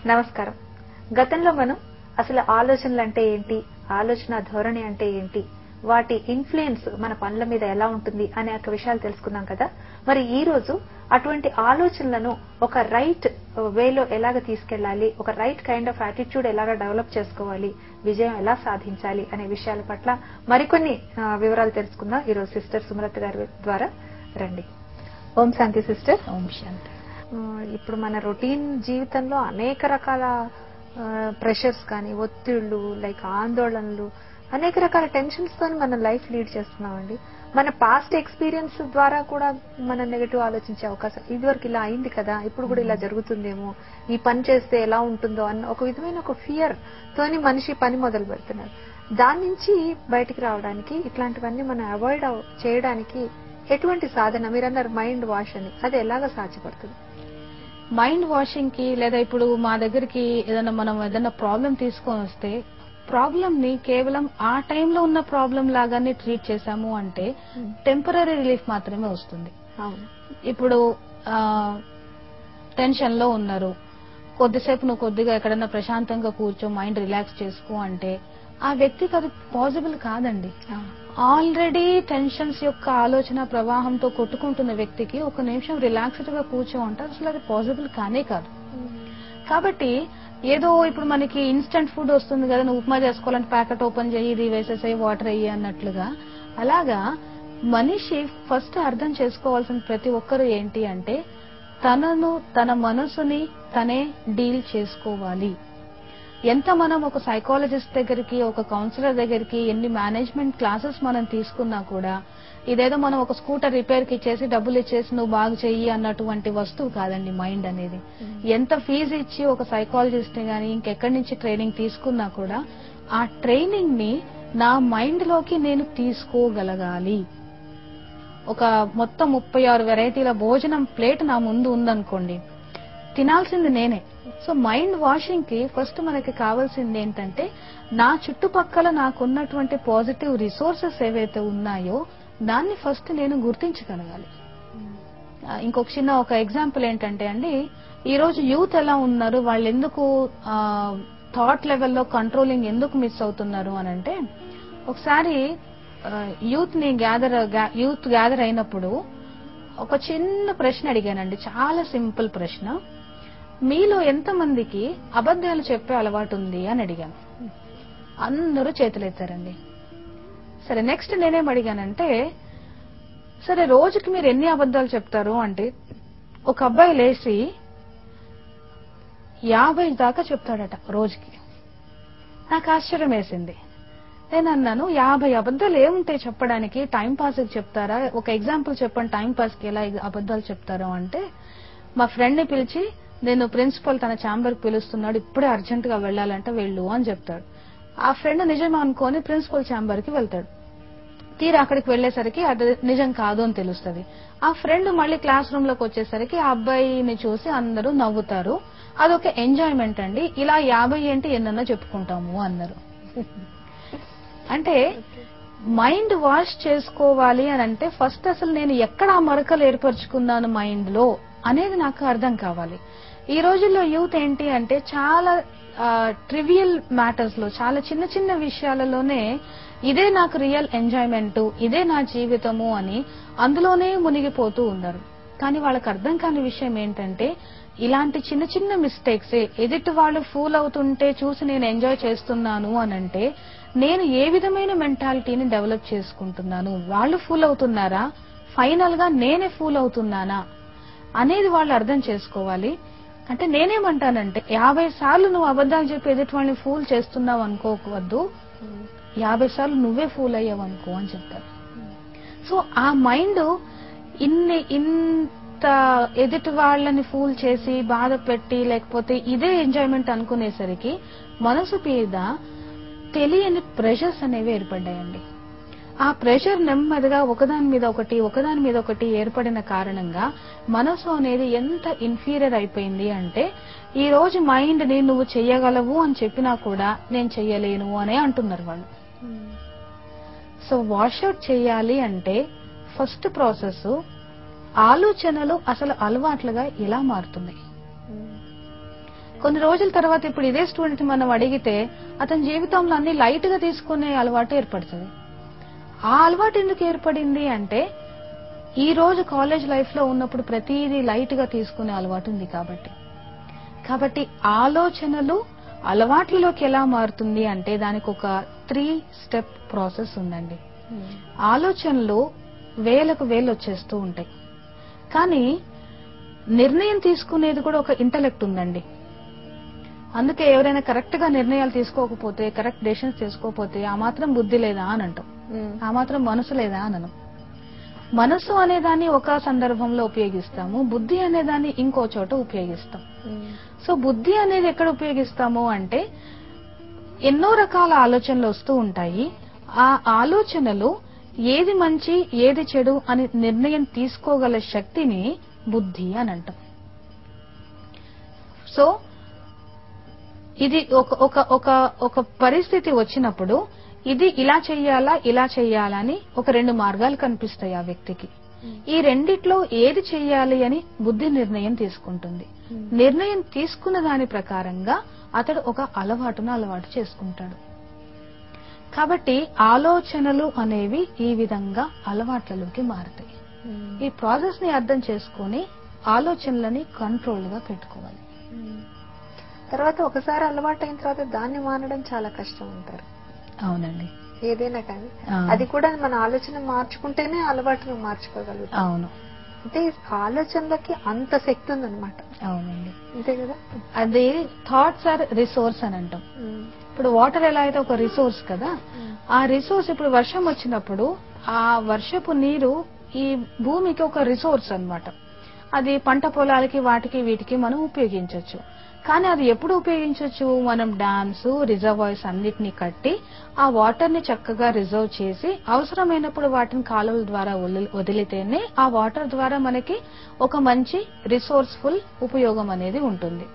నమస్కారం గతంలో మనం అసలు ఆలోచనలు అంటే ఏంటి ఆలోచన ధోరణి అంటే ఏంటి వాటి ఇన్ఫ్లుయెన్స్ మన పనుల మీద ఎలా ఉంటుంది అనే ఒక విషయాలు తెలుసుకున్నాం కదా మరి ఈ రోజు అటువంటి ఆలోచనలను ఒక రైట్ వేలో ఎలాగ తీసుకెళ్లాలి ఒక రైట్ కైండ్ ఆఫ్ యాటిట్యూడ్ ఎలాగ డెవలప్ చేసుకోవాలి విజయం ఎలా సాధించాలి అనే విషయాల పట్ల మరికొన్ని ఆ, వివరాలు తెలుసుకుందాం ఈ రోజు సిస్టర్ సుమలత గారి ద్వారా రండి ఓం శాంతి సిస్టర్ ఓం శాంతి ఆ, ఇప్పుడు మన రొటీన్ జీవితంలో అనేక రకాల ప్రెషర్స్ కానీ ఒత్తిళ్లు లైక్ ఆందోళనలు అనేక రకాల టెన్షన్స్ తో మనం లైఫ్ లీడ్ చేస్తున్నామండి మన పాస్ట్ ఎక్స్పీరియన్స్ ద్వారా కూడా మనం నెగటివ్ ఆలోచించే అవకాశం ఇదివరకు ఇలా అయింది కదా ఇప్పుడు కూడా ఇలా జరుగుతుందేమో ఈ పని చేస్తే ఎలా ఉంటుందో అన్న ఒక విధమైన ఒక ఫియర్ తోని మనిషి పని మొదలు పెడుతున్నాడు దాని నుంచి బయటికి రావడానికి ఇట్లాంటివన్నీ మనం అవాయిడ్ చేయడానికి ఎటువంటి సాధన మీరన్నారు మైండ్ వాష్ అని అది ఎలాగ సాధ్యపడుతుంది మైండ్ వాషింగ్ కి లేదా ఇప్పుడు మా దగ్గరికి ఏదైనా మనం ఏదైనా ప్రాబ్లం తీసుకొని వస్తే ప్రాబ్లం ని కేవలం ఆ టైంలో ఉన్న ప్రాబ్లం లాగానే ట్రీట్ చేశాము అంటే టెంపరీ రిలీఫ్ మాత్రమే వస్తుంది అవును ఇప్పుడు టెన్షన్ లో ఉన్నారు కొద్దిసేపు నువ్వు కొద్దిగా ఎక్కడైనా ప్రశాంతంగా కూర్చో మైండ్ రిలాక్స్ చేసుకో అంటే ఆ వ్యక్తికి అది పాసిబుల్ కాదండి ఆల్రెడీ టెన్షన్స్ యొక్క ఆలోచన ప్రవాహంతో కొట్టుకుంటున్న వ్యక్తికి ఒక నిమిషం రిలాక్స్డ్ గా కూర్చో అంటే అసలు అది పాసిబుల్ కానే కాదు కాబట్టి ఏదో ఇప్పుడు మనకి ఇన్స్టంట్ ఫుడ్ వస్తుంది కదా నువ్వు ఉప్మా చేసుకోవాలంటే ప్యాకెట్ ఓపెన్ చేయి ఇది వేసేసాయి వాటర్ అయ్యి అన్నట్లుగా అలాగా మనిషి ఫస్ట్ అర్థం చేసుకోవాల్సిన ప్రతి ఒక్కరు ఏంటి అంటే తనను తన మనసుని తనే డీల్ చేసుకోవాలి ఎంత మనం ఒక సైకాలజిస్ట్ దగ్గరికి ఒక కౌన్సిలర్ దగ్గరికి ఎన్ని మేనేజ్మెంట్ క్లాసెస్ మనం తీసుకున్నా కూడా ఇదేదో మనం ఒక స్కూటర్ రిపేర్ కి ఇచ్చేసి డబ్బులు ఇచ్చేసి నువ్వు బాగు చెయ్యి అన్నటువంటి వస్తువు కాదండి మైండ్ అనేది ఎంత ఫీజు ఇచ్చి ఒక సైకాలజిస్ట్ ని గానీ ఇంకెక్కడి నుంచి ట్రైనింగ్ తీసుకున్నా కూడా ఆ ట్రైనింగ్ ని నా మైండ్ లోకి నేను తీసుకోగలగాలి ఒక మొత్తం ముప్పై ఆరు వెరైటీల భోజనం ప్లేట్ నా ముందు ఉందనుకోండి తినాల్సింది నేనే సో మైండ్ వాషింగ్ కి ఫస్ట్ మనకి కావాల్సింది ఏంటంటే నా చుట్టుపక్కల నాకున్నటువంటి పాజిటివ్ రిసోర్సెస్ ఏవైతే ఉన్నాయో దాన్ని ఫస్ట్ నేను గుర్తించగలగాలి ఆ, ఇంకొక చిన్న ఒక ఎగ్జాంపుల్ ఏంటంటే అండి ఈ రోజు యూత్ ఎలా ఉన్నారు వాళ్ళు ఎందుకు థాట్ లెవెల్లో కంట్రోలింగ్ ఎందుకు మిస్ అవుతున్నారు అని అంటే ఒకసారి యూత్ ని గ్యాదర్ యూత్ గ్యాదర్ అయినప్పుడు ఒక చిన్న ప్రశ్న అడిగానండి చాలా సింపుల్ ప్రశ్న మీలో ఎంతమందికి అబద్ధాలు చెప్పే అలవాటు ఉంది అని అడిగాను అందరూ చేతులెత్తారండి సరే నెక్స్ట్ నేనేం అడిగానంటే సరే రోజుకి మీరు ఎన్ని అబద్ధాలు చెప్తారు అంటే ఒక అబ్బాయి లేచి యాభై దాకా చెప్తాడట రోజుకి నాకు ఆశ్చర్యం వేసింది నేను అన్నాను యాభై అబద్ధాలు ఏముంటాయి చెప్పడానికి టైం పాస్ చెప్తారా ఒక ఎగ్జాంపుల్ చెప్పండి టైం పాస్ కి ఎలా అబద్ధాలు చెప్తారు అంటే మా ఫ్రెండ్ ని పిలిచి నేను ప్రిన్సిపల్ తన ఛాంబర్ కి పిలుస్తున్నాడు ఇప్పుడే అర్జెంట్ గా వెళ్ళాలంటే వెళ్ళు అని చెప్తాడు ఆ ఫ్రెండ్ నిజం అనుకొని ప్రిన్సిపల్ ఛాంబర్ కి వెళ్తాడు తీరా అక్కడికి వెళ్లేసరికి అది నిజం కాదు అని తెలుస్తుంది ఆ ఫ్రెండ్ మళ్ళీ క్లాస్ రూమ్ లోకి వచ్చేసరికి ఆ అబ్బాయిని చూసి అందరూ నవ్వుతారు అదొక ఎంజాయ్మెంట్ అండి ఇలా యాభై ఏంటి ఎన్నెన్నో చెప్పుకుంటాము అన్నారు అంటే మైండ్ వాష్ చేసుకోవాలి అని అంటే ఫస్ట్ అసలు నేను ఎక్కడ ఆ మరకలు ఏర్పరచుకున్నాను మైండ్ లో అనేది నాకు అర్థం కావాలి ఈ రోజుల్లో యూత్ ఏంటి అంటే చాలా ట్రివియల్ మ్యాటర్స్ లో చాలా చిన్న చిన్న విషయాలలోనే ఇదే నాకు రియల్ ఎంజాయ్మెంట్ ఇదే నా జీవితము అని అందులోనే మునిగిపోతూ ఉన్నారు కానీ వాళ్ళకి అర్థం కాని విషయం ఏంటంటే ఇలాంటి చిన్న చిన్న మిస్టేక్స్ ఎదుటి వాళ్ళు ఫూల్ అవుతుంటే చూసి నేను ఎంజాయ్ చేస్తున్నాను అని అంటే నేను ఏ విధమైన మెంటాలిటీని డెవలప్ చేసుకుంటున్నాను వాళ్ళు ఫూల్ అవుతున్నారా ఫైనల్ గా నేనే ఫూల్ అవుతున్నానా అనేది వాళ్ళు అర్థం చేసుకోవాలి అంటే నేనేమంటానంటే యాభై సార్లు నువ్వు అబద్ధాలు చెప్పి ఎదుటి వాళ్ళని ఫూల్ చేస్తున్నావు అనుకోవద్దు యాభై సార్లు నువ్వే ఫూల్ అయ్యావు అనుకో అని చెప్తారు సో ఆ మైండ్ ఇన్ని ఇంత ఎదుటి వాళ్ళని ఫూల్ చేసి బాధ పెట్టి లేకపోతే ఇదే ఎంజాయ్మెంట్ అనుకునేసరికి మనసు మీద తెలియని ప్రెషర్స్ అనేవి ఏర్పడ్డాయండి ఆ ప్రెషర్ నెమ్మదిగా ఒకదాని మీద ఒకటి ఒకదాని మీద ఒకటి ఏర్పడిన కారణంగా మనసు అనేది ఎంత ఇన్ఫీరియర్ అయిపోయింది అంటే ఈ రోజు మైండ్ ని నువ్వు చెయ్యగలవు అని చెప్పినా కూడా నేను చెయ్యలేను అనే అంటున్నారు వాళ్ళు సో వాషౌట్ చేయాలి అంటే ఫస్ట్ ప్రాసెస్ ఆలోచనలు అసలు అలవాట్లుగా ఎలా మారుతున్నాయి కొన్ని రోజుల తర్వాత ఇప్పుడు ఇదే స్టూడెంట్ మనం అడిగితే అతని జీవితంలో అన్ని లైట్ గా తీసుకునే అలవాటు ఏర్పడుతుంది ఆ అలవాటు ఎందుకు ఏర్పడింది అంటే ఈ రోజు కాలేజ్ లైఫ్ లో ఉన్నప్పుడు ప్రతిదీ లైట్ గా తీసుకునే అలవాటు ఉంది కాబట్టి కాబట్టి ఆలోచనలు అలవాట్లలోకి ఎలా మారుతుంది అంటే దానికి ఒక త్రీ స్టెప్ ప్రాసెస్ ఉందండి ఆలోచనలు వేలకు వేలు వచ్చేస్తూ ఉంటాయి కానీ నిర్ణయం తీసుకునేది కూడా ఒక ఇంటలెక్ట్ ఉందండి అందుకే ఎవరైనా కరెక్ట్ గా నిర్ణయాలు తీసుకోకపోతే కరెక్ట్ డెసిషన్స్ తీసుకోకపోతే ఆ మాత్రం బుద్ధి లేదా అని అంటాం ఆ మాత్రం మనసు లేదా అనను మనసు అనేదాన్ని ఒక సందర్భంలో ఉపయోగిస్తాము బుద్ధి అనేదాన్ని ఇంకో చోట ఉపయోగిస్తాం సో బుద్ధి అనేది ఎక్కడ ఉపయోగిస్తాము అంటే ఎన్నో రకాల ఆలోచనలు వస్తూ ఉంటాయి ఆ ఆలోచనలు ఏది మంచి ఏది చెడు అని నిర్ణయం తీసుకోగల శక్తిని బుద్ధి అని అంటాం సో ఇది ఒక ఒక ఒక ఒక పరిస్థితి వచ్చినప్పుడు ఇది ఇలా చెయ్యాలా ఇలా చెయ్యాలా అని ఒక రెండు మార్గాలు కనిపిస్తాయి ఆ వ్యక్తికి ఈ రెండిట్లో ఏది చెయ్యాలి అని బుద్ధి నిర్ణయం తీసుకుంటుంది నిర్ణయం తీసుకున్న దాని ప్రకారంగా అతడు ఒక అలవాటును అలవాటు చేసుకుంటాడు కాబట్టి ఆలోచనలు అనేవి ఈ విధంగా అలవాట్లలోకి మారుతాయి ఈ ప్రాసెస్ ని అర్థం చేసుకొని ఆలోచనలని కంట్రోల్ గా పెట్టుకోవాలి తర్వాత ఒకసారి అలవాటు అయిన తర్వాత దాన్ని మానడం చాలా కష్టం అంటారు అవునండి ఏదైనా కానీ ఆ. అది కూడా మన ఆలోచన మార్చుకుంటేనే అలవాటును మార్చుకోగలుగుతాం అవును అంటే ఆలోచనలకి అంత శక్తి ఉందన్నమాట అవునండి అంతే కదా అది థాట్స్ ఆర్ రిసోర్స్ అని అంటాం ఇప్పుడు వాటర్ ఎలా అయితే ఒక రిసోర్స్ కదా ఆ రిసోర్స్ ఇప్పుడు వర్షం వచ్చినప్పుడు ఆ వర్షపు నీరు ఈ భూమికి ఒక రిసోర్స్ అన్నమాట అది పంట పొలాలకి వాటికి వీటికి మనం ఉపయోగించవచ్చు కానీ అది ఎప్పుడు ఉపయోగించవచ్చు మనం డ్యామ్స్ రిజర్వాయర్స్ అన్నిటిని కట్టి ఆ వాటర్ ని చక్కగా రిజర్వ్ చేసి అవసరమైనప్పుడు వాటిని కాలువల ద్వారా వదిలి- వదిలితేనే ఆ వాటర్ ద్వారా మనకి ఒక మంచి రిసోర్స్ఫుల్ ఉపయోగం అనేది ఉంటుంది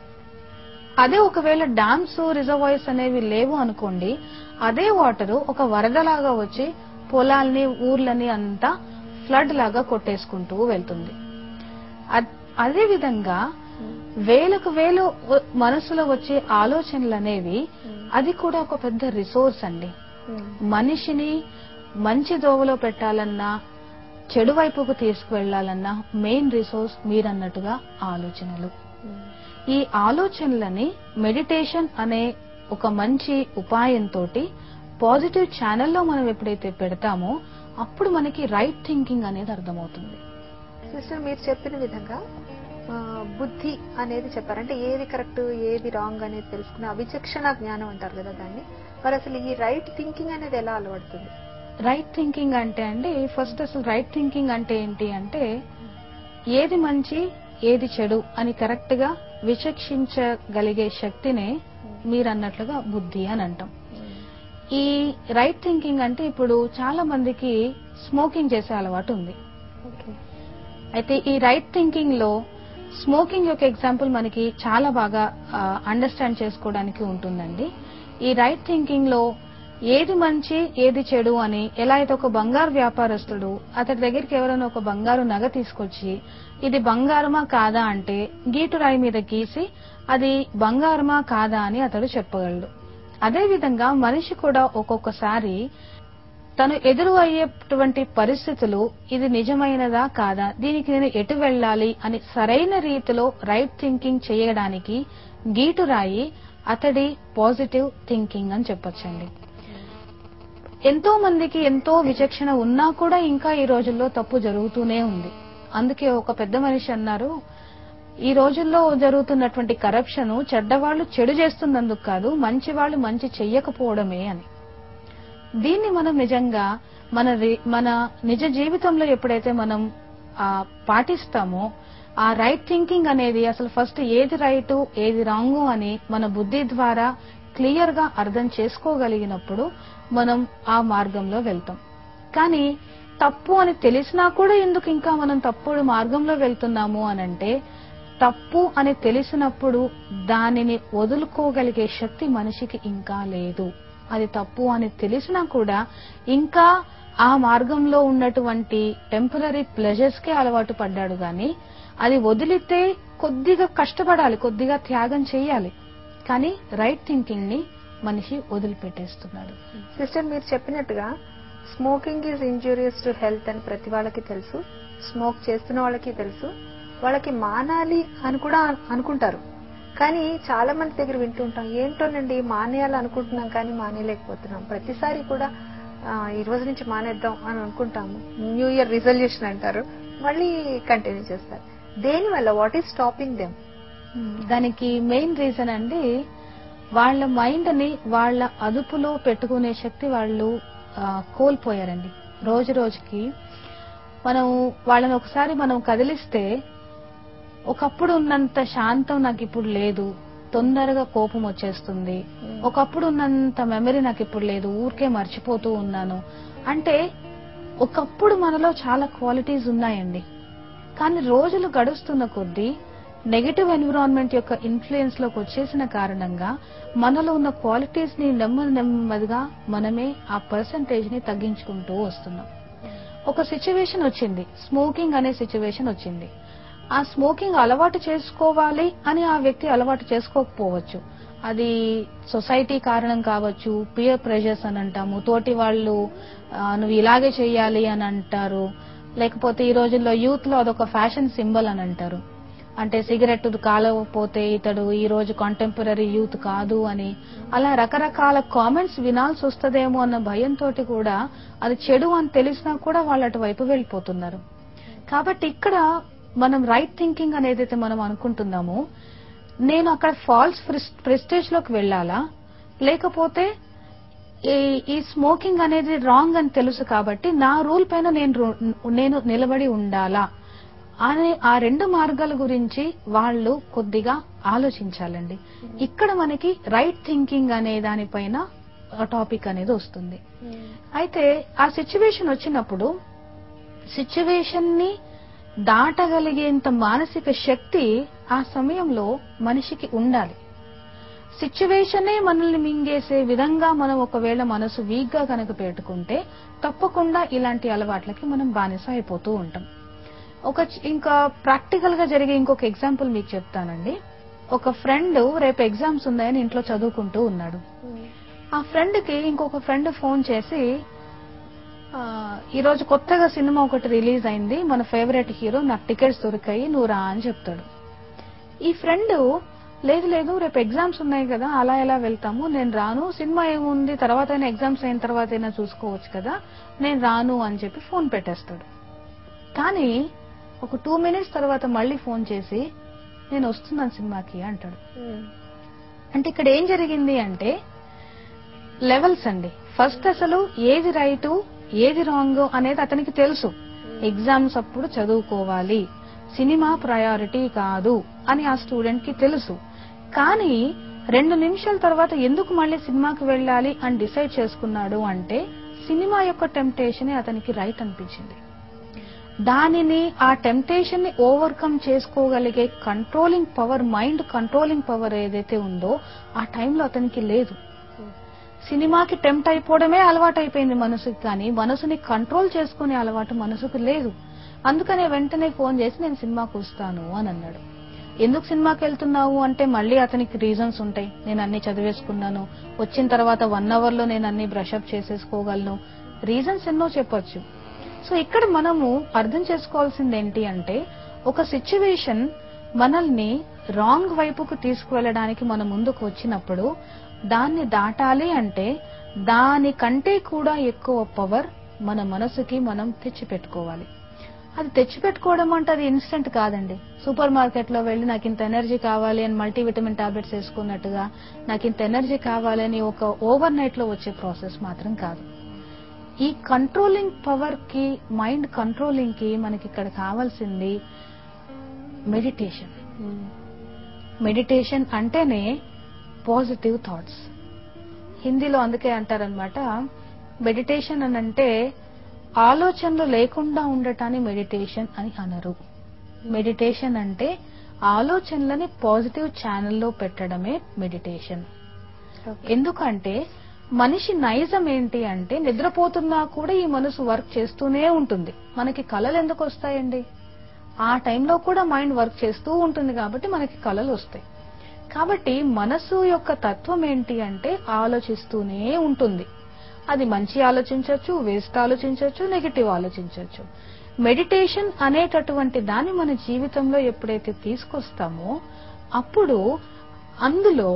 అదే ఒకవేళ డ్యామ్స్ రిజర్వాయర్స్ అనేవి లేవు అనుకోండి అదే వాటర్ ఒక వరదలాగా వచ్చి పొలాల్ని ఊర్లని అంతా ఫ్లడ్ లాగా కొట్టేసుకుంటూ వెళ్తుంది అద్- అదే విధంగా వేలకు వేలు వ- మనసులో వచ్చే ఆలోచనలు అనేవి అది కూడా ఒక పెద్ద రిసోర్స్ అండి మనిషిని మంచి దోవలో పెట్టాలన్నా చెడు వైపుకు తీసుకువెళ్లాలన్నా మెయిన్ రిసోర్స్ మీరన్నట్టుగా ఆలోచనలు ఈ ఆలోచనలని మెడిటేషన్ అనే ఒక మంచి ఉపాయంతో పాజిటివ్ ఛానల్లో మనం ఎప్పుడైతే పెడతామో అప్పుడు మనకి రైట్ థింకింగ్ అనేది అర్థమవుతుంది సిస్టర్ మీరు చెప్పిన విధంగా ఆ, బుద్ధి అనేది చెప్పారు అంటే ఏది కరెక్ట్ ఏది రాంగ్ అనేది తెలుసుకునే అవిచక్షణ జ్ఞానం అంటారు కదా దాన్ని మరి అసలు ఈ రైట్ థింకింగ్ అనేది ఎలా అలవడుతుంది రైట్ థింకింగ్ అంటే అండి ఫస్ట్ అసలు రైట్ థింకింగ్ అంటే ఏంటి అంటే ఏది మంచి ఏది చెడు అని కరెక్ట్ గా విచక్షించగలిగే శక్తినే మీరు అన్నట్లుగా బుద్ధి అని అంటాం ఈ రైట్ థింకింగ్ అంటే ఇప్పుడు చాలా మందికి స్మోకింగ్ చేసే అలవాటు ఉంది ఓకే అయితే ఈ రైట్ థింకింగ్ లో స్మోకింగ్ యొక్క ఎగ్జాంపుల్ మనకి చాలా బాగా అండర్స్టాండ్ చేసుకోవడానికి ఉంటుందండి ఈ రైట్ థింకింగ్ లో ఏది మంచి ఏది చెడు అని ఎలా అయితే ఒక బంగారు వ్యాపారస్తుడు అతడి దగ్గరికి ఎవరైనా ఒక బంగారు నగ తీసుకొచ్చి ఇది బంగారమా కాదా అంటే గీటు రాయి మీద గీసి అది బంగారమా కాదా అని అతడు చెప్పగలడు అదే విధంగా మనిషి కూడా ఒక్కొక్కసారి తను ఎదురు అయ్యేటువంటి పరిస్థితులు ఇది నిజమైనదా కాదా దీనికి నేను ఎటు వెళ్ళాలి అని సరైన రీతిలో రైట్ థింకింగ్ చేయడానికి గీటు రాయి అతడి పాజిటివ్ థింకింగ్ అని చెప్పొచ్చండి ఎంతో మందికి ఎంతో విచక్షణ ఉన్నా కూడా ఇంకా ఈ రోజుల్లో తప్పు జరుగుతూనే ఉంది అందుకే ఒక పెద్ద మనిషి అన్నారు ఈ రోజుల్లో జరుగుతున్నటువంటి కరప్షన్ చెడ్డవాళ్లు చెడు చేస్తున్నందుకు కాదు మంచి వాళ్ళు మంచి చెయ్యకపోవడమే అని దీన్ని మనం నిజంగా మన రి- మన నిజ జీవితంలో ఎప్పుడైతే మనం ఆ, పాటిస్తామో ఆ రైట్ థింకింగ్ అనేది అసలు ఫస్ట్ ఏది రైట్ ఏది రాంగు అని మన బుద్ధి ద్వారా క్లియర్ గా అర్థం చేసుకోగలిగినప్పుడు మనం ఆ మార్గంలో వెళ్తాం కానీ తప్పు అని తెలిసినా కూడా ఎందుకు ఇంకా మనం తప్పుడు మార్గంలో వెళ్తున్నాము అనంటే తప్పు అని తెలిసినప్పుడు దానిని వదులుకోగలిగే శక్తి మనిషికి ఇంకా లేదు అది తప్పు అని తెలిసినా కూడా ఇంకా ఆ మార్గంలో ఉన్నటువంటి టెంపరీ ప్లెజర్స్ కే అలవాటు పడ్డాడు గాని అది వదిలితే కొద్దిగా కష్టపడాలి కొద్దిగా త్యాగం చేయాలి కానీ రైట్ థింకింగ్ ని మనిషి వదిలిపెట్టేస్తున్నాడు సిస్టర్ మీరు చెప్పినట్టుగా smoking is injurious to health అని ప్రతి వాళ్ళకి తెలుసు స్మోక్ చేస్తున్న వాళ్ళకి తెలుసు వాళ్ళకి మానాలి అని కూడా అనుకుంటారు కానీ చాలా మంది దగ్గర వింటుంటాం ఏంటోనండి మానేయాలి అనుకుంటున్నాం కానీ మానేయలేకపోతున్నాం ప్రతిసారి కూడా ఆ, ఈ రోజు నుంచి మానేద్దాం అని అనుకుంటాము న్యూ ఇయర్ రిజల్యూషన్ అంటారు మళ్ళీ కంటిన్యూ చేస్తారు దేని వల్ల వాట్ ఈస్ స్టాపింగ్ దెమ్ దానికి మెయిన్ రీజన్ అండి వాళ్ళ మైండ్ ని వాళ్ళ అదుపులో పెట్టుకునే శక్తి వాళ్ళు ఆ, కోల్పోయారండి రోజు రోజుకి మనం వాళ్ళని ఒకసారి మనం కదిలిస్తే ఒకప్పుడు ఉన్నంత శాంతం నాకు ఇప్పుడు లేదు తొందరగా కోపం వచ్చేస్తుంది ఒకప్పుడు ఉన్నంత మెమరీ నాకు ఇప్పుడు లేదు ఊరికే మర్చిపోతూ ఉన్నాను అంటే ఒకప్పుడు మనలో చాలా క్వాలిటీస్ ఉన్నాయండి కానీ రోజులు గడుస్తున్న కొద్దీ నెగటివ్ ఎన్విరాన్మెంట్ యొక్క ఇన్ఫ్లుయెన్స్ లోకి వచ్చేసిన కారణంగా మనలో ఉన్న క్వాలిటీస్ ని నెమ్మది నెమ్మదిగా మనమే ఆ పర్సంటేజ్ ని తగ్గించుకుంటూ వస్తున్నాం ఒక సిచ్యువేషన్ వచ్చింది స్మోకింగ్ అనే సిచ్యువేషన్ వచ్చింది ఆ స్మోకింగ్ అలవాటు చేసుకోవాలి అని ఆ వ్యక్తి అలవాటు చేసుకోకపోవచ్చు అది సొసైటీ కారణం కావచ్చు పియర్ ప్రెషర్స్ అని అంటాము తోటి వాళ్ళు ఆ, నువ్వు ఇలాగే చెయ్యాలి అని అంటారు లేకపోతే ఈ రోజుల్లో యూత్ లో అదొక ఫ్యాషన్ సింబల్ అని అంటారు అంటే సిగరెట్ కాలకపోతే ఇతడు ఈ రోజు కాంటెంపరీ యూత్ కాదు అని అలా రకరకాల కామెంట్స్ వినాల్సి వస్తుందేమో అన్న భయంతో కూడా అది చెడు అని తెలిసినా కూడా వాళ్ళు అటువైపు వెళ్ళిపోతున్నారు కాబట్టి ఇక్కడ మనం రైట్ థింకింగ్ అనేది మనం అనుకుంటున్నాము నేను అక్కడ ఫాల్స్ ప్రెస్టేజ్ లోకి వెళ్ళాలా లేకపోతే ఈ ఈ స్మోకింగ్ అనేది రాంగ్ అని తెలుసు కాబట్టి నా రూల్ పైన నేను రు- నేను నిలబడి ఉండాలా అనే ఆ రెండు మార్గాల గురించి వాళ్ళు కొద్దిగా ఆలోచించాలండి ఇక్కడ మనకి రైట్ థింకింగ్ అనే దానిపైన టాపిక్ అనేది వస్తుంది అయితే ఆ సిచ్యువేషన్ వచ్చినప్పుడు సిచ్యువేషన్ ని దాటగలిగేంత మానసిక శక్తి ఆ సమయంలో మనిషికి ఉండాలి సిచ్యువేషనే మనల్ని మింగేసే విధంగా మనం ఒకవేళ మనసు వీక్ గా కనుక పెట్టుకుంటే తప్పకుండా ఇలాంటి అలవాట్లకి మనం బానిస అయిపోతూ ఉంటాం ఒక చి- ఇంకా ప్రాక్టికల్ గా జరిగే ఇంకొక ఎగ్జాంపుల్ మీకు చెప్తానండి ఒక ఫ్రెండ్ రేపు ఎగ్జామ్స్ ఉన్నాయని ఇంట్లో చదువుకుంటూ ఉన్నాడు ఆ ఫ్రెండ్ కి ఇంకొక ఫ్రెండ్ ఫోన్ చేసి ఆ, ఈ రోజు కొత్తగా సినిమా ఒకటి రిలీజ్ అయింది మన ఫేవరెట్ హీరో నాకు టికెట్స్ దొరికాయి నువ్వు రా అని చెప్తాడు ఈ ఫ్రెండ్ లేదు లేదు రేపు ఎగ్జామ్స్ ఉన్నాయి కదా అలా ఎలా వెళ్తాము నేను రాను సినిమా ఏముంది తర్వాత అయినా ఎగ్జామ్స్ అయిన తర్వాత అయినా చూసుకోవచ్చు కదా నేను రాను అని చెప్పి ఫోన్ పెట్టేస్తాడు కానీ ఒక టూ మినిట్స్ తర్వాత మళ్ళీ ఫోన్ చేసి నేను వస్తున్నాను సినిమాకి అంటాడు అంటే ఇక్కడ ఏం జరిగింది అంటే లెవెల్స్ అండి ఫస్ట్ అసలు ఏది రైటు ఏది రాంగ్ అనేది అతనికి తెలుసు ఎగ్జామ్స్ అప్పుడు చదువుకోవాలి సినిమా ప్రయారిటీ కాదు అని ఆ స్టూడెంట్ కి తెలుసు కానీ రెండు నిమిషాల తర్వాత ఎందుకు మళ్ళీ సినిమాకి వెళ్ళాలి అని డిసైడ్ చేసుకున్నాడు అంటే సినిమా యొక్క టెంప్టేషన్ అతనికి రైట్ అనిపించింది దానిని ఆ టెంప్టేషన్ ని ఓవర్కమ్ చేసుకోగలిగే controlling power mind controlling power ఏదైతే ఉందో ఆ టైంలో అతనికి లేదు సినిమాకి టెంప్ట్ అయిపోవడమే అలవాటు అయిపోయింది మనసుకి కానీ మనసుని కంట్రోల్ చేసుకునే అలవాటు మనసుకు లేదు అందుకనే వెంటనే ఫోన్ చేసి నేను సినిమాకి వస్తాను అని అన్నాడు ఎందుకు సినిమాకి వెళ్తున్నావు అంటే మళ్ళీ అతనికి రీజన్స్ ఉంటాయి నేను అన్ని చదివేసుకున్నాను వచ్చిన తర్వాత వన్ అవర్ లో నేను అన్ని బ్రషప్ చేసేసుకోగలను రీజన్స్ ఎన్నో చెప్పొచ్చు సో ఇక్కడ మనము అర్థం చేసుకోవాల్సింది ఏంటి అంటే ఒక సిచ్యువేషన్ మనల్ని రాంగ్ వైపుకు తీసుకువెళ్ళడానికి మన ముందుకు వచ్చినప్పుడు దాన్ని దాటాలి అంటే దానికంటే కూడా ఎక్కువ పవర్ మన మనసుకి మనం తెచ్చిపెట్టుకోవాలి అది తెచ్చిపెట్టుకోవడం అంటే అది ఇన్స్టెంట్ కాదండి సూపర్ మార్కెట్ లో వెళ్ళి నాకు ఇంత ఎనర్జీ కావాలి అని మల్టీవిటమిన్ టాబ్లెట్స్ వేసుకున్నట్టుగా నాకు ఇంత ఎనర్జీ కావాలి అని ఒక ఓవర్ నైట్ లో వచ్చే ప్రాసెస్ మాత్రం కాదు ఈ కంట్రోలింగ్ పవర్ కి మైండ్ కంట్రోలింగ్ కి మనకి ఇక్కడ కావాల్సింది మెడిటేషన్ మెడిటేషన్ అంటేనే పాజిటివ్ థాట్స్ హిందీలో అందుకే అంటారనమాట మెడిటేషన్ అని అంటే ఆలోచనలు లేకుండా ఉండటాన్ని మెడిటేషన్ అని అనరు మెడిటేషన్ అంటే ఆలోచనలని పాజిటివ్ ఛానల్లో పెట్టడమే మెడిటేషన్ ఎందుకంటే మనిషి నైజం ఏంటి అంటే నిద్రపోతున్నా కూడా ఈ మనసు వర్క్ చేస్తూనే ఉంటుంది మనకి కళలు ఎందుకు వస్తాయండి ఆ టైంలో కూడా మైండ్ వర్క్ చేస్తూ ఉంటుంది కాబట్టి మనకి కళలు వస్తాయి కాబట్టి మనసు యొక్క తత్వం ఏంటి అంటే ఆలోచిస్తూనే ఉంటుంది అది మంచి ఆలోచించవచ్చు వేస్ట్ ఆలోచించవచ్చు నెగిటివ్ ఆలోచించవచ్చు మెడిటేషన్ అనేటటువంటి దాన్ని మన జీవితంలో ఎప్పుడైతే తీసుకొస్తామో అప్పుడు అందులో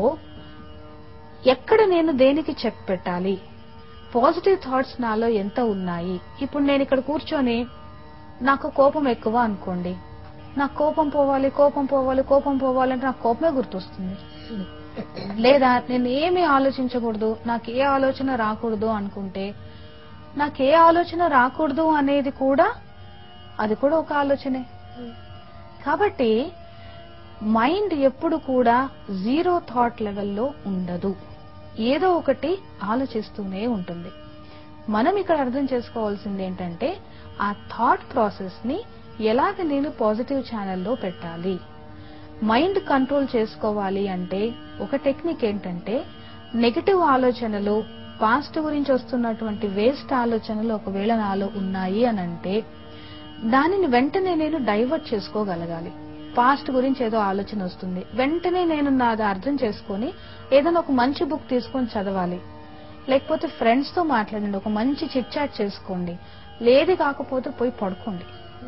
ఎక్కడ నేను దేనికి చెక్ పెట్టాలి పాజిటివ్ థాట్స్ నాలో ఎంత ఉన్నాయి ఇప్పుడు నేను ఇక్కడ కూర్చొని నాకు కోపం ఎక్కువ అనుకోండి నాకు కోపం పోవాలి కోపం పోవాలి కోపం పోవాలంటే నాకు కోపమే గుర్తొస్తుంది లేదా నేను ఏమి ఆలోచించకూడదు నాకు ఏ ఆలోచన రాకూడదు అనుకుంటే నాకు ఏ ఆలోచన రాకూడదు అనేది కూడా అది కూడా ఒక ఆలోచనే కాబట్టి మైండ్ ఎప్పుడు కూడా జీరో థాట్ లెవెల్లో ఉండదు ఏదో ఒకటి ఆలోచిస్తూనే ఉంటుంది మనం ఇక్కడ అర్థం చేసుకోవాల్సింది ఏంటంటే ఆ థాట్ ప్రాసెస్ ని ఎలాగ నేను పాజిటివ్ ఛానల్లో పెట్టాలి మైండ్ కంట్రోల్ చేసుకోవాలి అంటే ఒక టెక్నిక్ ఏంటంటే నెగటివ్ ఆలోచనలు పాస్ట్ గురించి వస్తున్నటువంటి వేస్ట్ ఆలోచనలు ఒకవేళ నాలో ఉన్నాయి అని అంటే దానిని వెంటనే నేను డైవర్ట్ చేసుకోగలగాలి పాస్ట్ గురించి ఏదో ఆలోచన వస్తుంది వెంటనే నేను నాది అర్థం చేసుకొని ఏదైనా ఒక మంచి బుక్ తీసుకొని చదవాలి లేకపోతే ఫ్రెండ్స్ తో మాట్లాడండి ఒక మంచి చిట్ చాట్ చేసుకోండి లేది కాకపోతే పోయి పడుకోండి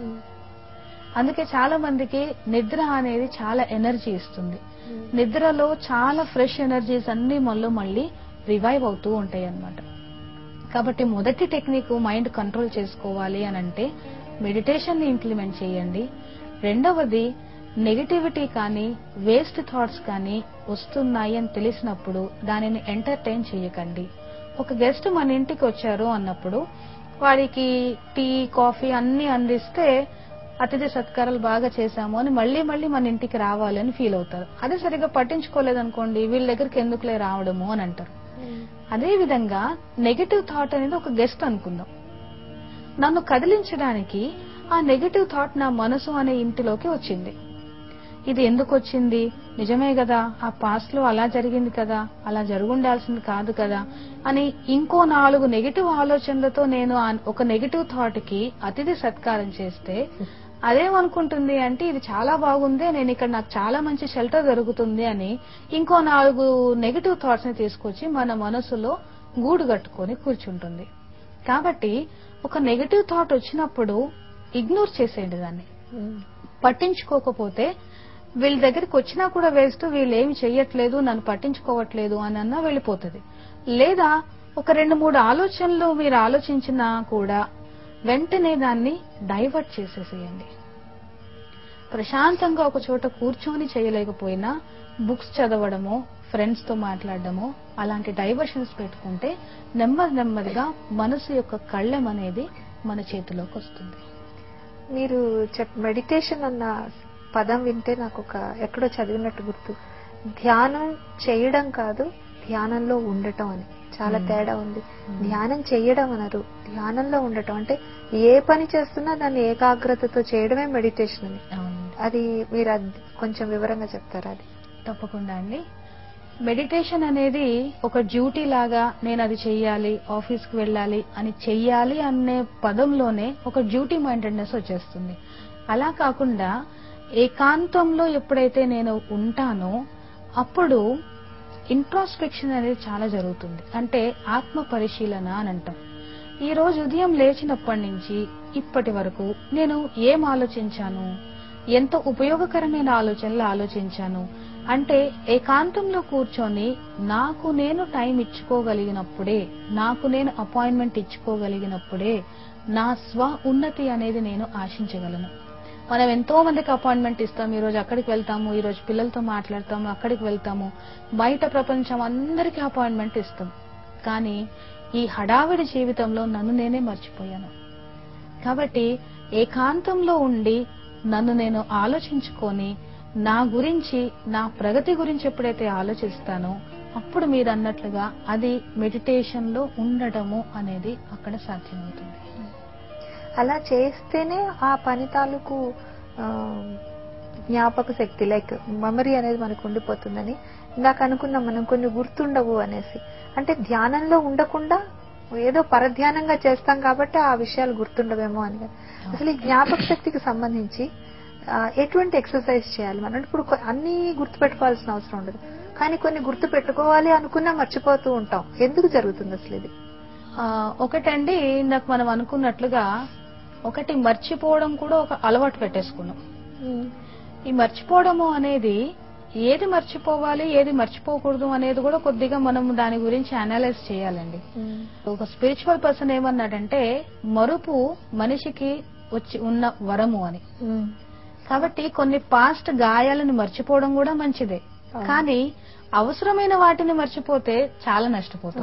అందుకే చాలా మందికి నిద్ర అనేది చాలా ఎనర్జీ ఇస్తుంది నిద్రలో చాలా ఫ్రెష్ ఎనర్జీస్ అన్ని మనలో మళ్ళీ రివైవ్ అవుతూ ఉంటాయి అన్నమాట కాబట్టి మొదటి టెక్నిక్ మైండ్ కంట్రోల్ చేసుకోవాలి అని అంటే మెడిటేషన్ ని ఇంప్లిమెంట్ చేయండి రెండవది నెగటివిటీ కానీ వేస్ట్ థాట్స్ కానీ వస్తున్నాయి అని తెలిసినప్పుడు దానిని ఎంటర్టైన్ చేయకండి ఒక గెస్ట్ మన ఇంటికి వచ్చారు అన్నప్పుడు వాడికి టీ కాఫీ అన్ని అందిస్తే అతిథి సత్కారాలు బాగా చేశాము అని మళ్ళీ మళ్ళీ మన ఇంటికి రావాలని ఫీల్ అవుతారు అదే సరిగ్గా పట్టించుకోలేదనుకోండి వీళ్ళ దగ్గరికి ఎందుకులే రావడము అని అంటారు అదే విధంగా నెగటివ్ థాట్ అనేది ఒక గెస్ట్ అనుకుందాం నన్ను కదిలించడానికి ఆ నెగటివ్ థాట్ నా మనసు అనే ఇంటిలోకి వచ్చింది ఇది ఎందుకు వచ్చింది నిజమే కదా ఆ పాస్ట్ లో అలా జరిగింది కదా అలా జరుగుండాల్సింది కాదు కదా అని ఇంకో నాలుగు నెగటివ్ ఆలోచనలతో నేను ఆ ఒక నెగటివ్ థాట్ కి అతిథి సత్కారం చేస్తే అదేమనుకుంటుంది అంటే ఇది చాలా బాగుంది నేను ఇక్కడ నాకు చాలా మంచి షెల్టర్ దొరుకుతుంది అని ఇంకో నాలుగు నెగటివ్ థాట్స్ ని తీసుకొచ్చి మన మనసులో గూడు కట్టుకొని కూర్చుంటుంది కాబట్టి ఒక నెగటివ్ థాట్ వచ్చినప్పుడు ఇగ్నోర్ చేసేయండి దాన్ని పట్టించుకోకపోతే వీళ్ళ దగ్గరికి వచ్చినా కూడా వేస్ట్ వీళ్ళు ఏమి చెయ్యట్లేదు నన్ను పట్టించుకోవట్లేదు అని అన్నా వెళ్ళిపోతుంది లేదా ఒక రెండు మూడు ఆలోచనలు మీరు ఆలోచించినా కూడా వెంటనే దాన్ని డైవర్ట్ చేసేసేయండి ప్రశాంతంగా ఒక చోట కూర్చొని చేయలేకపోయినా బుక్స్ చదవడమో ఫ్రెండ్స్ తో మాట్లాడడమో అలాంటి డైవర్షన్స్ పెట్టుకుంటే నెమ్మది నెమ్మదిగా మనసు యొక్క కళ్ళెం అనేది మన చేతిలోకి వస్తుంది మీరు చెప్ మెడిటేషన్ అన్న పదం వింటే నాకు ఒక ఎక్కడో చదివినట్టు గుర్తు ధ్యానం చేయడం కాదు ధ్యానంలో ఉండటం అని చాలా Hmm. తేడా ఉంది Hmm. ధ్యానం చేయడం అనరు ధ్యానంలో ఉండటం అంటే ఏ పని చేస్తున్నా దాన్ని ఏకాగ్రతతో చేయడమే మెడిటేషన్ అని అవునండి అది మీరు అది కొంచెం వివరంగా చెప్తారా అది తప్పకుండా అండి మెడిటేషన్ అనేది ఒక డ్యూటీ లాగా నేను అది చెయ్యాలి ఆఫీస్ కి వెళ్ళాలి అని చెయ్యాలి అనే పదంలోనే ఒక డ్యూటీ మైండెడ్నెస్ వచ్చేస్తుంది అలా కాకుండా ఏకాంతంలో ఎప్పుడైతే నేను ఉంటానో అప్పుడు ఇంట్రాస్పెక్షన్ అనేది చాలా జరుగుతుంది అంటే ఆత్మ పరిశీలన అని అంటాం ఈ రోజు ఉదయం లేచినప్పటి నుంచి ఇప్పటి వరకు నేను ఏం ఆలోచించాను ఎంత ఉపయోగకరమైన ఆలోచనలు ఆలోచించాను అంటే ఏకాంతంలో కూర్చొని నాకు నేను టైం ఇచ్చుకోగలిగినప్పుడే నాకు నేను అపాయింట్మెంట్ ఇచ్చుకోగలిగినప్పుడే నా స్వ ఉన్నతి అనేది నేను ఆశించగలను మనం ఎంతో మందికి అపాయింట్మెంట్ ఇస్తాం ఈ రోజు అక్కడికి వెళ్తాము ఈ రోజు పిల్లలతో మాట్లాడతాము అక్కడికి వెళ్తాము బయట ప్రపంచం అందరికీ అపాయింట్మెంట్ ఇస్తాం కానీ ఈ హడావిడి జీవితంలో నన్ను నేనే మర్చిపోయాను కాబట్టి ఏకాంతంలో ఉండి నన్ను నేను ఆలోచించుకొని నా గురించి నా ప్రగతి గురించి ఎప్పుడైతే ఆలోచిస్తానో అప్పుడు మీరు అన్నట్లుగా అది మెడిటేషన్ లో ఉండటము అనేది అక్కడ సాధ్యమవుతుంది అలా చేస్తేనే ఆ పని తాలూకు ఆ, జ్ఞాపక శక్తి లైక్ మెమరీ అనేది మనకు ఉండిపోతుందని ఇందాక అనుకున్నాం మనం కొన్ని గుర్తుండవు అనేసి అంటే ధ్యానంలో ఉండకుండా ఏదో పరధ్యానంగా చేస్తాం కాబట్టి ఆ విషయాలు గుర్తుండవేమో అని అసలు ఈ జ్ఞాపక శక్తికి సంబంధించి ఆ, ఎటువంటి ఎక్సర్సైజ్ చేయాలి మనం ఇప్పుడు కొ- అన్ని గుర్తుపెట్టుకోవాల్సిన అవసరం ఉండదు కానీ కొన్ని గుర్తు పెట్టుకోవాలి అనుకున్నా మర్చిపోతూ ఉంటాం ఎందుకు జరుగుతుంది అసలు ఇది ఆ, ఒకటండి ఇందాక మనం అనుకున్నట్లుగా ఒకటి మర్చిపోవడం కూడా ఒక అలవాటు పెట్టేసుకున్నాం ఈ మర్చిపోవడము అనేది ఏది మర్చిపోవాలి ఏది మర్చిపోకూడదు అనేది కూడా కొద్దిగా మనం దాని గురించి అనలైజ్ చేయాలండి ఒక స్పిరిచువల్ పర్సన్ ఏమన్నాడంటే మరుపు మనిషికి వచ్చి ఉన్న వరము అని కాబట్టి కొన్ని పాస్ట్ గాయాలను మర్చిపోవడం కూడా మంచిదే అవును. కానీ అవసరమైన వాటిని మర్చిపోతే చాలా నష్టపోతాం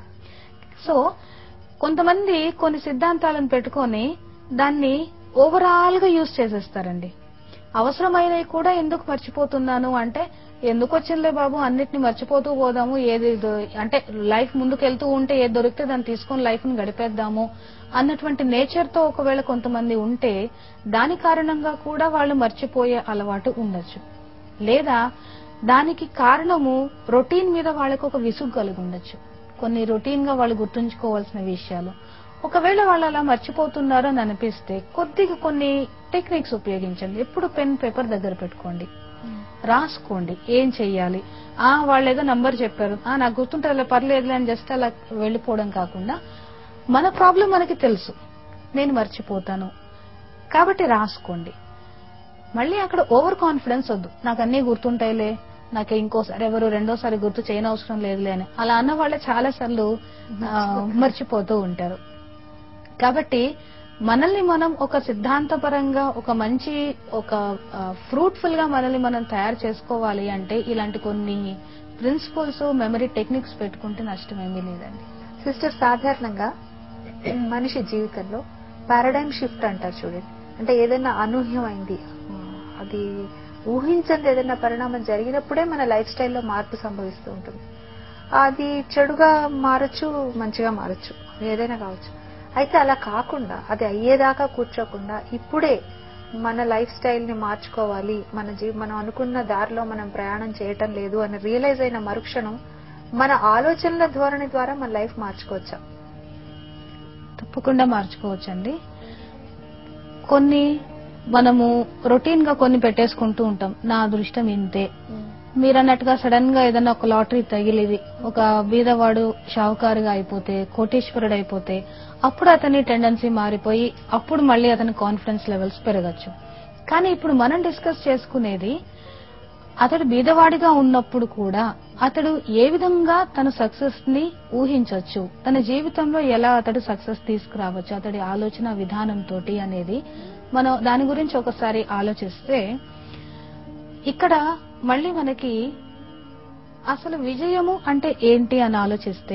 సో కొంతమంది కొన్ని సిద్ధాంతాలను పెట్టుకొని దాన్ని ఓవరాల్ గా యూజ్ చేసేస్తారండి అవసరమైనవి కూడా ఎందుకు మర్చిపోతున్నాను అంటే ఎందుకు వచ్చిందిలే బాబు అన్నిటిని మర్చిపోతూ పోదాము ఏది దొ- అంటే లైఫ్ ముందుకెళ్తూ ఉంటే ఏది దొరికితే దాన్ని తీసుకొని లైఫ్ ని గడిపేద్దాము అన్నటువంటి నేచర్ తో ఒకవేళ కొంతమంది ఉంటే దాని కారణంగా కూడా వాళ్ళు మర్చిపోయే అలవాటు ఉండొచ్చు లేదా దానికి కారణము రొటీన్ మీద వాళ్ళకు ఒక విసుగు కలిగి ఉండొచ్చు కొన్ని రొటీన్ గా వాళ్ళు గుర్తుంచుకోవాల్సిన విషయాలు ఒకవేళ వాళ్ళు అలా మర్చిపోతున్నారు అని అనిపిస్తే కొద్దిగా కొన్ని టెక్నిక్స్ ఉపయోగించండి ఎప్పుడు పెన్ పేపర్ దగ్గర పెట్టుకోండి రాసుకోండి ఏం చెయ్యాలి ఆ వాళ్ళు ఏదో నంబర్ చెప్పారు ఆ నాకు గుర్తుంటే పర్లేదులే అని జస్ట్ అలా వెళ్ళిపోవడం కాకుండా మన ప్రాబ్లం మనకి తెలుసు నేను మర్చిపోతాను కాబట్టి రాసుకోండి మళ్ళీ అక్కడ ఓవర్ కాన్ఫిడెన్స్ వద్దు నాకు అన్ని గుర్తుంటాయిలే నాకు ఇంకోసారి ఎవరు రెండోసారి గుర్తు చేయనవసరం లేదులే అని అలా అన్న వాళ్ళే చాలా సార్లు మర్చిపోతూ ఉంటారు కాబట్టి మనల్ని మనం ఒక సిద్ధాంతపరంగా ఒక మంచి ఒక ఫ్రూట్ఫుల్ గా మనల్ని మనం తయారు చేసుకోవాలి అంటే ఇలాంటి కొన్ని ప్రిన్సిపల్స్ మెమరీ టెక్నిక్స్ పెట్టుకుంటే నష్టం ఏమీ లేదండి సిస్టర్ సాధారణంగా మనిషి జీవితంలో పారాడైమ్ షిఫ్ట్ అంటారు చూడండి అంటే ఏదైనా అనూహ్యమైంది ఆ, అది ఊహించని ఏదైనా పరిణామం జరిగినప్పుడే మన లైఫ్ స్టైల్లో మార్పు సంభవిస్తూ ఉంటుంది అది చెడుగా మారచ్చు మంచిగా మారచ్చు ఏదైనా కావచ్చు అయితే అలా కాకుండా అది అయ్యేదాకా కూర్చోకుండా ఇప్పుడే మన లైఫ్ స్టైల్ ని మార్చుకోవాలి మన జీ మనం అనుకున్న దారిలో మనం ప్రయాణం చేయటం లేదు అని రియలైజ్ అయిన మరుక్షణం మన ఆలోచనల ధోరణి ద్వారా మన లైఫ్ మార్చుకోవచ్చా తప్పకుండా మార్చుకోవచ్చండి కొన్ని మనము రొటీన్ గా కొన్ని పెట్టేసుకుంటూ ఉంటాం నా అదృష్టం ఇంతే మీరు అన్నట్టుగా సడన్ గా ఏదైనా ఒక లాటరీ తగిలిది ఒక బీదవాడు షావుకారుగా అయిపోతే కోటీశ్వరుడు అయిపోతే అప్పుడు అతని టెండెన్సీ మారిపోయి అప్పుడు మళ్ళీ అతని కాన్ఫిడెన్స్ లెవెల్స్ పెరగచ్చు కానీ ఇప్పుడు మనం డిస్కస్ చేసుకునేది అతడు బీదవాడిగా ఉన్నప్పుడు కూడా అతడు ఏ విధంగా తన సక్సెస్ ని ఊహించవచ్చు తన జీవితంలో ఎలా అతడు సక్సెస్ తీసుకురావచ్చు అతడి ఆలోచన విధానంతో అనేది మనం దాని గురించి ఒకసారి ఆలోచిస్తే ఇక్కడ మళ్ళీ మనకి అసలు విజయము అంటే ఏంటి అని ఆలోచిస్తే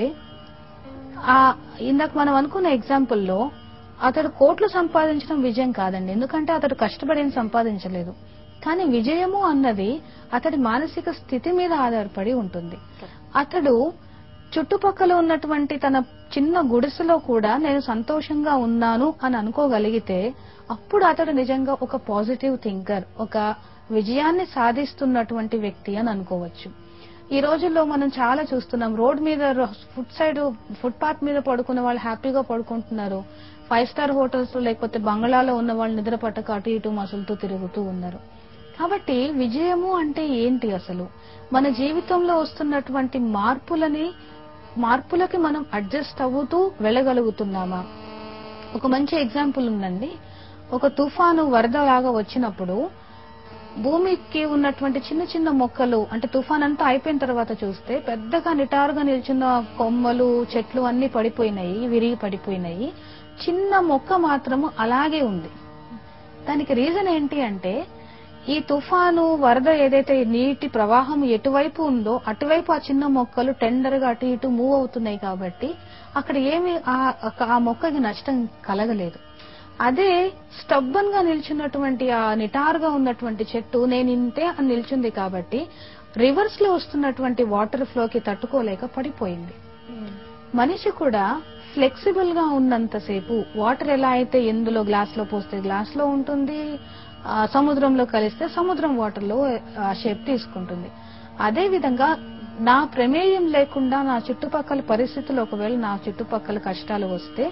ఆ ఇందాక మనం అనుకున్న ఎగ్జాంపుల్లో అతడు కోట్లు సంపాదించడం విజయం కాదండి ఎందుకంటే అతడు కష్టపడిన సంపాదించలేదు కానీ విజయము అన్నది అతడి మానసిక స్థితి మీద ఆధారపడి ఉంటుంది అతడు చుట్టుపక్కల ఉన్నటువంటి తన చిన్న గుడిసెలో కూడా నేను సంతోషంగా ఉన్నాను అని అనుకోగలిగితే అప్పుడు అతడు నిజంగా ఒక పాజిటివ్ థింకర్ ఒక విజయాన్ని సాధిస్తున్నటువంటి వ్యక్తి అని అనుకోవచ్చు ఈ రోజుల్లో మనం చాలా చూస్తున్నాం రోడ్ మీద ఫుడ్ సైడ్ ఫుట్ పాత్ మీద పడుకున్న వాళ్ళు హ్యాపీగా పడుకుంటున్నారు ఫైవ్ స్టార్ హోటల్స్ లేకపోతే బంగ్లాలో ఉన్న వాళ్ళు నిద్ర పట్టక అటు ఇటు మసులుతూ తిరుగుతూ ఉన్నారు కాబట్టి విజయము అంటే ఏంటి అసలు మన జీవితంలో వస్తున్నటువంటి మార్పులని మార్పులకి మనం అడ్జస్ట్ అవుతూ వెళ్ళగలుగుతున్నామా ఒక మంచి ఎగ్జాంపుల్ ఉందండి ఒక తుఫాను వరద లాగా వచ్చినప్పుడు భూమికి ఉన్నటువంటి చిన్న చిన్న మొక్కలు అంటే తుఫాన్ అంతా అయిపోయిన తర్వాత చూస్తే పెద్దగా నిటారుగా నిల్చున్న కొమ్మలు చెట్లు అన్ని పడిపోయినాయి విరిగి పడిపోయినాయి చిన్న మొక్క మాత్రము అలాగే ఉంది దానికి రీజన్ ఏంటి అంటే ఈ తుఫాను వరద ఏదైతే నీటి ప్రవాహం ఎటువైపు ఉందో అటువైపు ఆ చిన్న మొక్కలు టెండర్ గా అటు ఇటు మూవ్ అవుతున్నాయి కాబట్టి అక్కడ ఏమి ఆ- ఆ మొక్కకి నష్టం కలగలేదు అదే స్టబ్బన్ గా నిల్చున్నటువంటి ఆ నిటారుగా ఉన్నటువంటి చెట్టు నేను ఇంతే అని నిల్చుంది కాబట్టి రివర్స్ లో వస్తున్నటువంటి వాటర్ ఫ్లోకి తట్టుకోలేక పడిపోయింది మనిషి కూడా ఫ్లెక్సిబుల్ గా ఉన్నంతసేపు వాటర్ ఎలా అయితే ఎందులో గ్లాస్ లో పోస్తే గ్లాస్ లో ఉంటుంది ఆ, సముద్రంలో కలిస్తే సముద్రం వాటర్ లో ఆ షేప్ తీసుకుంటుంది అదే విధంగా నా ప్రమేయం లేకుండా నా చుట్టుపక్కల పరిస్థితులు ఒకవేళ నా చుట్టుపక్కల కష్టాలు వస్తే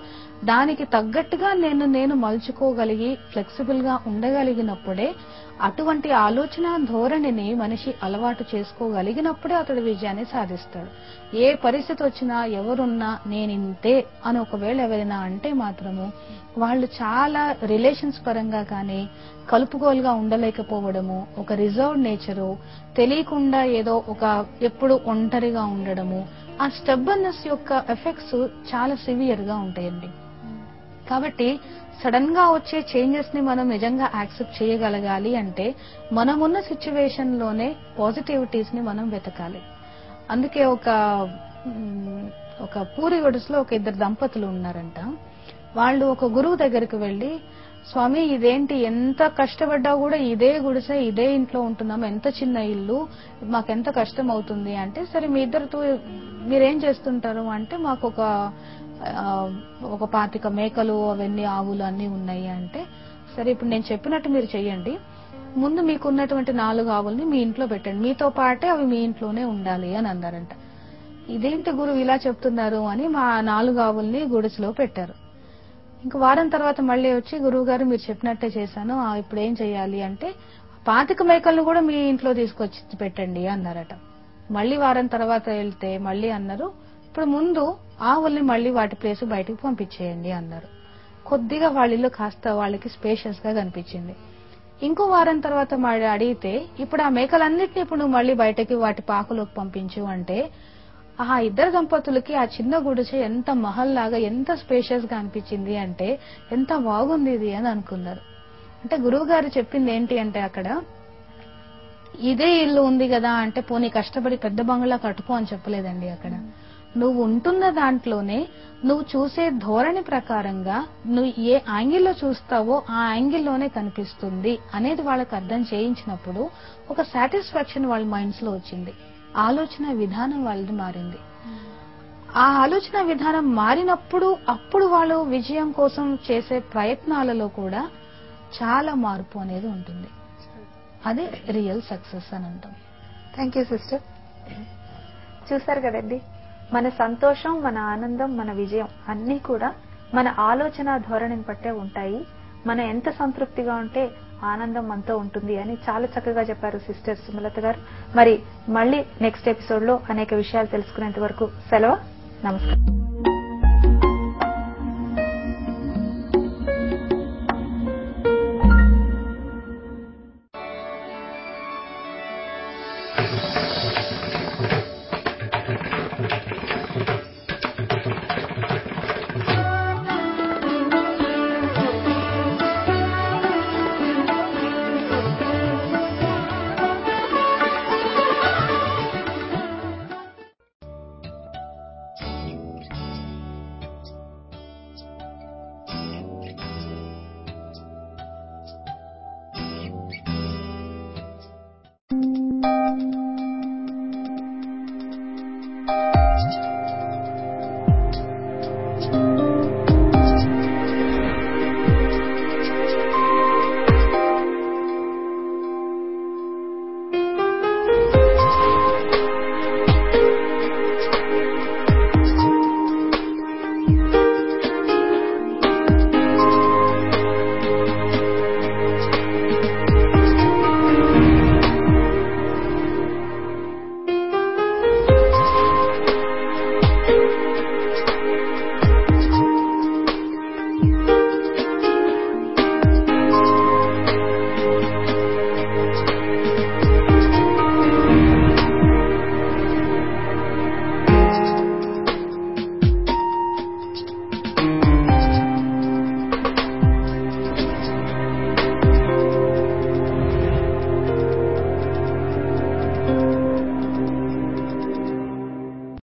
దానికి తగ్గట్టుగా నేను నేను మలుచుకోగలిగి ఫ్లెక్సిబుల్ గా ఉండగలిగినప్పుడే అటువంటి ఆలోచన ధోరణిని మనిషి అలవాటు చేసుకోగలిగినప్పుడే అతడు విజయాన్ని సాధిస్తాడు ఏ పరిస్థితి వచ్చినా ఎవరున్నా నేనింతే అని ఒకవేళ ఎవరైనా అంటే మాత్రము వాళ్ళు చాలా రిలేషన్స్ పరంగా కానీ కలుపుగోలుగా ఉండలేకపోవడము ఒక రిజర్వ్ నేచరు తెలియకుండా ఏదో ఒక ఎప్పుడు ఒంటరిగా ఉండడము ఆ స్టబ్బన్నెస్ యొక్క ఎఫెక్ట్స్ చాలా సివియర్ గా ఉంటాయండి కాబట్టి సడన్ గా వచ్చే చేంజెస్ ని మనం నిజంగా యాక్సెప్ట్ చేయగలగాలి అంటే మనమున్న సిచ్యువేషన్ లోనే పాజిటివిటీస్ ని మనం వెతకాలి అందుకే ఒక మ్, ఒక పూరి ఒడిస్లో ఒక ఇద్దరు దంపతులు ఉన్నారంట వాళ్ళు ఒక గురువు దగ్గరికి వెళ్లి స్వామి ఇదేంటి ఎంత కష్టపడ్డా కూడా ఇదే గుడిసె ఇదే ఇంట్లో ఉంటున్నాం ఎంత చిన్న ఇల్లు మాకెంత కష్టం అవుతుంది అంటే సరే మీ ఇద్దరితో మీరేం చేస్తుంటారు అంటే మాకు ఒక ఆ, ఒక పాతిక మేకలు అవన్నీ ఆవులు అన్ని ఉన్నాయి అంటే సరే ఇప్పుడు నేను చెప్పినట్టు మీరు చెయ్యండి ముందు మీకు ఉన్నటువంటి నాలుగు ఆవుల్ని మీ ఇంట్లో పెట్టండి మీతో పాటే అవి మీ ఇంట్లోనే ఉండాలి అని అన్నారంట ఇదేంటి గురువు ఇలా చెప్తున్నారు అని మా నాలుగు ఆవుల్ని గుడిసెలో పెట్టారు ఇంక వారం తర్వాత మళ్ళీ వచ్చి గురువు గారు మీరు చెప్పినట్టే చేశాను ఆ, ఇప్పుడు ఏం చెయ్యాలి అంటే పాతిక మేకలను కూడా మీ ఇంట్లో తీసుకొచ్చి పెట్టండి అన్నారట మళ్ళీ వారం తర్వాత వెళ్తే మళ్ళీ అన్నారు ఇప్పుడు ముందు ఆవుల్ని మళ్ళీ వాటి ప్లేస్ బయటకు పంపించేయండి అన్నారు కొద్దిగా వాళ్ళ ఇల్లు కాస్త వాళ్ళకి స్పేషియస్ గా కనిపించింది ఇంకో వారం తర్వాత మళ్ళీ అడిగితే ఇప్పుడు ఆ మేకలన్నిటిని ఇప్పుడు నువ్వు మళ్ళీ బయటకి వాటి పాకలోకి పంపించు అంటే ఆ ఇద్దరు దంపతులకి ఆ చిన్న గుడిసె ఎంత మహల్ లాగా ఎంత స్పేషియస్ గా అనిపించింది అంటే ఎంత బాగుంది ఇది అని అనుకున్నారు అంటే గురువు గారు చెప్పింది ఏంటి అంటే అక్కడ ఇదే ఇల్లు ఉంది కదా అంటే పోనీ కష్టపడి పెద్ద బంగ్లా కట్టుకో అని చెప్పలేదండి అక్కడ నువ్వు ఉంటున్న దాంట్లోనే నువ్వు చూసే ధోరణి ప్రకారంగా నువ్వు ఏ యాంగిల్లో చూస్తావో ఆ యాంగిల్లోనే కనిపిస్తుంది అనేది వాళ్ళకి అర్థం చేయించినప్పుడు ఒక సాటిస్ఫాక్షన్ వాళ్ళ మైండ్స్ లో వచ్చింది ఆలోచన విధానం వాళ్ళది మారింది ఆ ఆలోచన విధానం మారినప్పుడు అప్పుడు వాళ్ళు విజయం కోసం చేసే ప్రయత్నాలలో కూడా చాలా మార్పు అనేది ఉంటుంది అదే రియల్ సక్సెస్ అని అంటాం థ్యాంక్ యూ సిస్టర్ చూసారు కదండి మన సంతోషం మన ఆనందం మన విజయం అన్నీ కూడా మన ఆలోచన ధోరణిని బట్టే ఉంటాయి మనం ఎంత సంతృప్తిగా ఉంటే ఆనందం మనతో ఉంటుంది అని చాలా చక్కగా చెప్పారు సిస్టర్ సుమలత గారు మరి మళ్ళీ నెక్స్ట్ ఎపిసోడ్ లో అనేక విషయాలు తెలుసుకునేంత వరకు సెలవు నమస్కారం